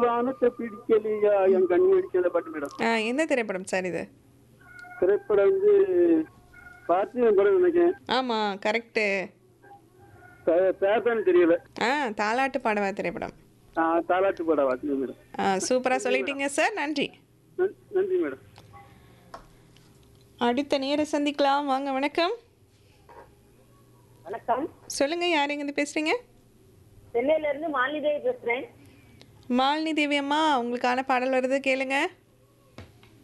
வானத்தை பிடிக்கலையா என் கண்ணு அடிச்சத பாட்டு மேடம் ஆ எந்த திரைப்படம் சார் இது திரைப்படம் வந்து பார்த்து படம் நினைக்கிறேன் ஆமாம் கரெக்டு பே- பேர்தான் தெரியல ஆ தாலாட்டு பாடவா திரைப்படம் ஆ, தாலாட்டு படம் வாசிங்க மேடம் ஆ சூப்பராக சொல்லிட்டீங்க சார் நன்றி நன்- நன்றி மேடம் அடுத்த நேர சந்திக்கலாம் வாங்க வணக்கம் வணக்கம் சொல்லுங்க யார் எங்கேருந்து பேசுறீங்க சென்னையில இருந்து மாலிதேவி பேசுறேன் மாலினி தேவி அம்மா உங்களுக்கான பாடல் வருது கேளுங்க